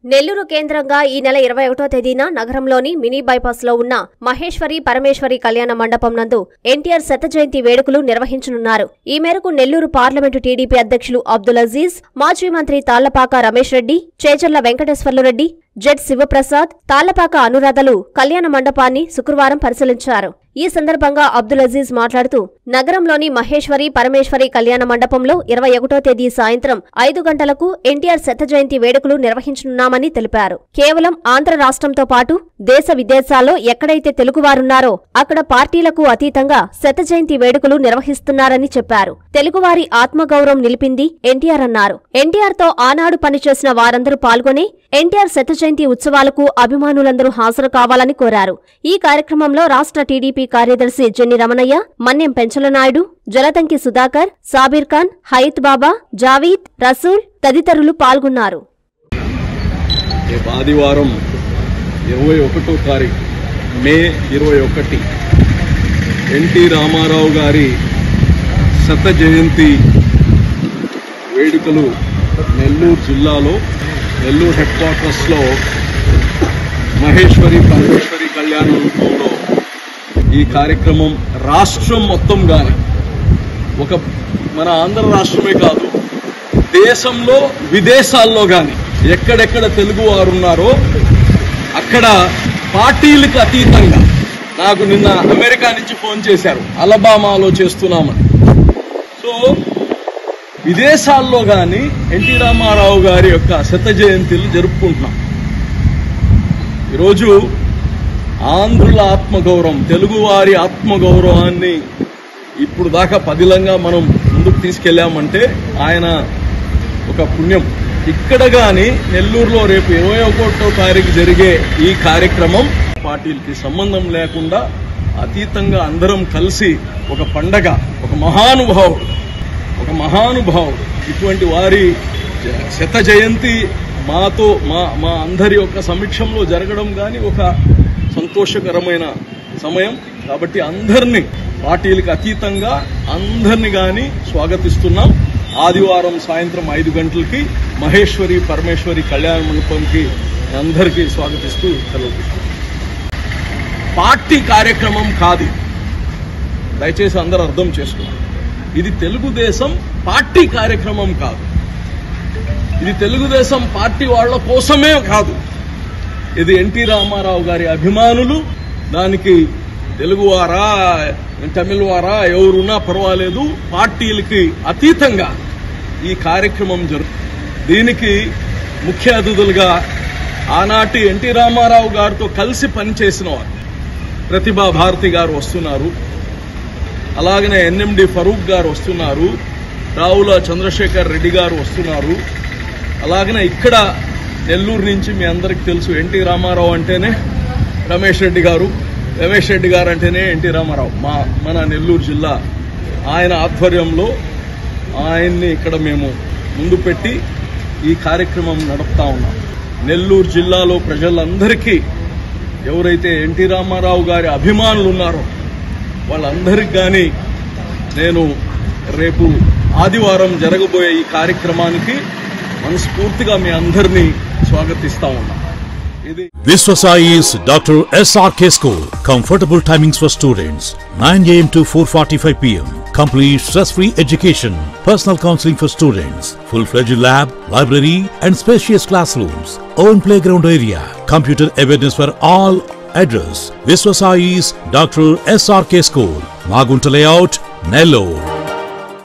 నెల్లూరు కేంద్రంగా ఈ నెల ఇరవై ఒకటో తేదీన నగరంలోని మినీ బైపాస్ లో ఉన్న మహేశ్వరి పరమేశ్వరి కళ్యాణ మండపం నందు ఎన్టీఆర్ శత జయంతి వేడుకలు నిర్వహించనున్నారు ఈ మేరకు నెల్లూరు పార్లమెంటు టీడీపీ అధ్యక్షులు అబ్దుల్ అజీజ్ మాజీ మంత్రి తాళ్లపాక రమేష్ రెడ్డి చేచర్ల వెంకటేశ్వర్లు రెడ్డి జెడ్ శివప్రసాద్ తాళ్లపాక అనురాధలు కళ్యాణ మండపాన్ని శుక్రవారం పరిశీలించారు ఈ సందర్భంగా అబ్దుల్ అజీజ్ మాట్లాడుతూ నగరంలోని మహేశ్వరి పరమేశ్వరి కళ్యాణ మండపంలో ఇరవై ఒకటో తేదీ సాయంత్రం ఐదు గంటలకు ఎన్టీఆర్ శత జయంతి వేడుకలు నిర్వహించనున్నామని తెలిపారు కేవలం ఆంధ్ర రాష్ట్రంతో పాటు దేశ విదేశాల్లో ఎక్కడైతే తెలుగువారున్నారో అక్కడ పార్టీలకు అతీతంగా శత జయంతి వేడుకలు నిర్వహిస్తున్నారని చెప్పారు తెలుగువారి ఆత్మగౌరవం నిలిపింది ఎన్టీఆర్ అన్నారు ఎన్టీఆర్ తో ఆనాడు పనిచేసిన వారందరూ పాల్గొని ఎన్టీఆర్ శత జయంతి ఉత్సవాలకు అభిమానులందరూ హాజరు కావాలని కోరారు ఈ కార్యక్రమంలో రాష్ట్ర టీడీపీ కార్యదర్శి జెన్ని రమణయ్య మన్యం పెంచలనాయుడు జలతంకి సుధాకర్ సాబీర్ ఖాన్ హయత్ బాబా జావీద్ రసూల్ తదితరులు పాల్గొన్నారు రేపు ఆదివారం ఇరవై ఒకటో తారీఖు మే ఇరవై ఒకటి ఎన్టీ రామారావు గారి శత జయంతి వేడుకలు నెల్లూరు జిల్లాలో నెల్లూరు హెడ్ క్వార్టర్స్లో మహేశ్వరి పరమేశ్వరి కళ్యాణ మండపంలో ఈ కార్యక్రమం రాష్ట్రం మొత్తం కానీ ఒక మన ఆంధ్ర రాష్ట్రమే కాదు దేశంలో విదేశాల్లో కానీ ఎక్కడెక్కడ తెలుగు వారు ఉన్నారో అక్కడ పార్టీలకు అతీతంగా నాకు నిన్న అమెరికా నుంచి ఫోన్ చేశారు అలబామాలో చేస్తున్నామని సో విదేశాల్లో కానీ ఎన్టీ రామారావు గారి యొక్క శత జయంతిలు జరుపుకుంటున్నాం ఈరోజు ఆంధ్రుల ఆత్మగౌరవం తెలుగువారి ఆత్మగౌరవాన్ని ఇప్పుడు దాకా పదిలంగా మనం ముందుకు తీసుకెళ్లామంటే ఆయన ఒక పుణ్యం ఇక్కడ కానీ నెల్లూరులో రేపు ఇరవై ఒకటో తారీఖు జరిగే ఈ కార్యక్రమం పార్టీలకి సంబంధం లేకుండా అతీతంగా అందరం కలిసి ఒక పండగ ఒక మహానుభావుడు ఒక మహానుభావుడు ఇటువంటి వారి జ- శత జయంతి మాతో మా మా అందరి యొక్క సమక్షంలో జరగడం కానీ ఒక సంతోషకరమైన సమయం కాబట్టి అందరినీ పార్టీలకు అతీతంగా అందరిని కానీ స్వాగతిస్తున్నాం ఆదివారం సాయంత్రం ఐదు గంటలకి మహేశ్వరి పరమేశ్వరి కళ్యాణ మండపంకి అందరికీ స్వాగతిస్తూ సెలవు పార్టీ కార్యక్రమం కాదు దయచేసి అందరూ అర్థం చేసుకోండి ఇది తెలుగుదేశం పార్టీ కార్యక్రమం కాదు ఇది తెలుగుదేశం పార్టీ వాళ్ళ కోసమే కాదు ఇది ఎన్టీ రామారావు గారి అభిమానులు దానికి తెలుగువారా తమిళ వారా ఎవరున్నా పర్వాలేదు పార్టీలకి అతీతంగా ఈ కార్యక్రమం జరుగు దీనికి ముఖ్య అతిథులుగా ఆనాటి ఎన్టీ రామారావు గారితో కలిసి పనిచేసిన వారు ప్రతిభా భారతి గారు వస్తున్నారు అలాగనే ఎన్ఎండి ఫరూక్ గారు వస్తున్నారు రావుల చంద్రశేఖర్ రెడ్డి గారు వస్తున్నారు అలాగనే ఇక్కడ నెల్లూరు నుంచి మీ అందరికి తెలుసు ఎన్టీ రామారావు అంటేనే రమేష్ రెడ్డి గారు రమేష్ రెడ్డి గారు అంటేనే ఎన్టీ రామారావు మా మన నెల్లూరు జిల్లా ఆయన ఆధ్వర్యంలో ఆయన్ని ఇక్కడ మేము ముందు పెట్టి ఈ కార్యక్రమం నడుపుతా ఉన్నాం నెల్లూరు జిల్లాలో ప్రజలందరికీ ఎవరైతే ఎన్టీ రామారావు గారి అభిమానులు ఉన్నారో వాళ్ళందరికి కానీ నేను రేపు ఆదివారం జరగబోయే ఈ కార్యక్రమానికి మనస్ఫూర్తిగా మీ అందరినీ స్వాగతిస్తా ఉన్నా ఇది Viswasai is Dr. SRK School. Comfortable timings for students 9 am to 4:45 pm. Complete stress-free education. Personal counseling for students. Full-fledged lab, library, and spacious classrooms. Own playground area. Computer awareness for all. Address: Viswasai's Dr. SRK School. Magunta Layout, Nellore.